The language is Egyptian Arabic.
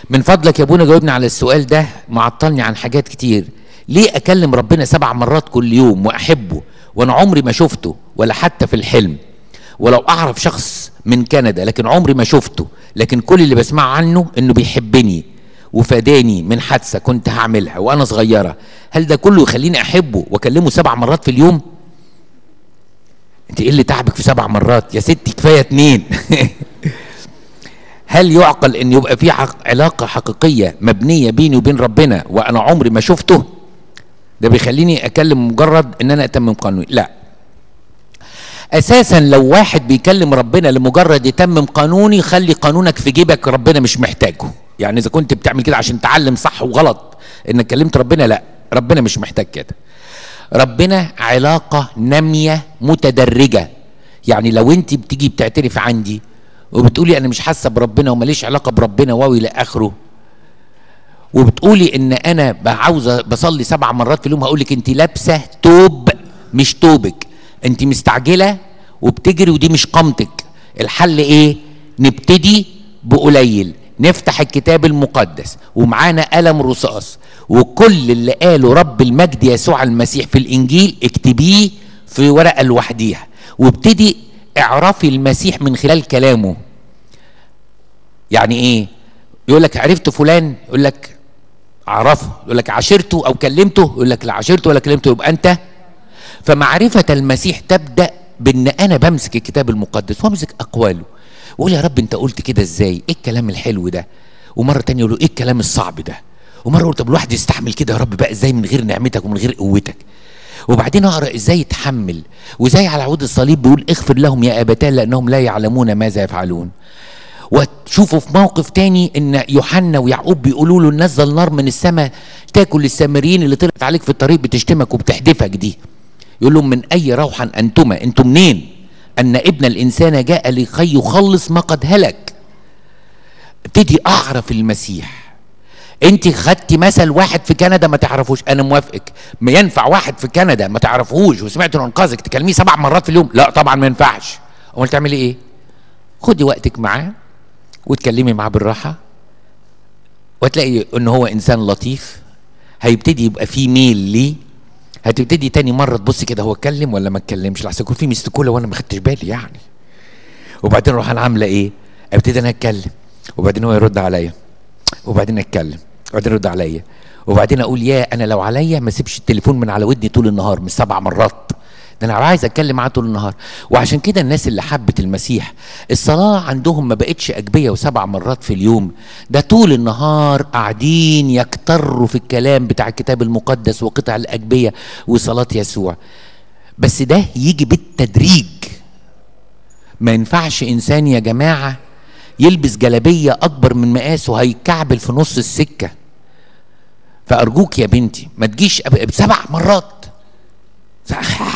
من فضلك يا ابونا جاوبني على السؤال ده معطلني عن حاجات كتير ليه اكلم ربنا سبع مرات كل يوم واحبه وانا عمري ما شفته ولا حتى في الحلم ولو اعرف شخص من كندا لكن عمري ما شفته لكن كل اللي بسمع عنه انه بيحبني وفاداني من حادثه كنت هعملها وانا صغيره هل ده كله يخليني احبه واكلمه سبع مرات في اليوم انت ايه اللي تعبك في سبع مرات يا ستي كفايه اتنين هل يعقل ان يبقى في حق علاقه حقيقيه مبنيه بيني وبين ربنا وانا عمري ما شفته ده بيخليني اكلم مجرد ان انا اتمم قانوني لا اساسا لو واحد بيكلم ربنا لمجرد يتمم قانوني خلي قانونك في جيبك ربنا مش محتاجه يعني اذا كنت بتعمل كده عشان تعلم صح وغلط انك كلمت ربنا لا ربنا مش محتاج كده ربنا علاقة نامية متدرجة يعني لو انت بتيجي بتعترف عندي وبتقولي انا مش حاسه بربنا وماليش علاقه بربنا واو الى اخره وبتقولي ان انا عاوزه بصلي سبع مرات في اليوم هقول لك انت لابسه توب مش توبك انت مستعجله وبتجري ودي مش قامتك الحل ايه نبتدي بقليل نفتح الكتاب المقدس ومعانا قلم رصاص وكل اللي قاله رب المجد يسوع المسيح في الانجيل اكتبيه في ورقه لوحديها وابتدي اعرفي المسيح من خلال كلامه يعني ايه يقول لك عرفت فلان يقول لك اعرفه يقول لك عاشرته او كلمته يقول لك لا عاشرته ولا كلمته يبقى انت فمعرفه المسيح تبدا بان انا بمسك الكتاب المقدس وامسك اقواله واقول يا رب انت قلت كده ازاي ايه الكلام الحلو ده ومره تانية يقول له ايه الكلام الصعب ده ومره اقول طب الواحد يستحمل كده يا رب بقى ازاي من غير نعمتك ومن غير قوتك وبعدين اقرا ازاي يتحمل وزي على عود الصليب بيقول اغفر لهم يا ابتاه لانهم لا يعلمون ماذا يفعلون وتشوفوا في موقف تاني ان يوحنا ويعقوب بيقولوا له نزل نار من السماء تاكل السامريين اللي طلعت عليك في الطريق بتشتمك وبتحدفك دي يقول لهم من اي روحا انتما انتم منين ان ابن الانسان جاء لكي يخلص ما قد هلك ابتدي اعرف المسيح انت خدتي مثل واحد في كندا ما تعرفوش انا موافقك ما ينفع واحد في كندا ما تعرفوش وسمعت انه انقذك تكلميه سبع مرات في اليوم لا طبعا ما ينفعش امال تعملي ايه خدي وقتك معاه وتكلمي معاه بالراحه وتلاقي ان هو انسان لطيف هيبتدي يبقى فيه ميل ليه هتبتدي تاني مره تبص كده هو اتكلم ولا ما اتكلمش لحسن يكون في مستكوله وانا ما خدتش بالي يعني وبعدين اروح انا عامله ايه ابتدي انا اتكلم وبعدين هو يرد عليا وبعدين اتكلم وبعدين يرد عليا وبعدين اقول يا انا لو عليا ما اسيبش التليفون من على ودني طول النهار مش سبع مرات ده انا عايز اتكلم معاه طول النهار وعشان كده الناس اللي حبت المسيح الصلاه عندهم ما بقتش اجبيه وسبع مرات في اليوم ده طول النهار قاعدين يكتروا في الكلام بتاع الكتاب المقدس وقطع الاجبيه وصلاه يسوع بس ده يجي بالتدريج ما ينفعش انسان يا جماعه يلبس جلابيه اكبر من مقاسه هيكعبل في نص السكه فارجوك يا بنتي ما تجيش سبع مرات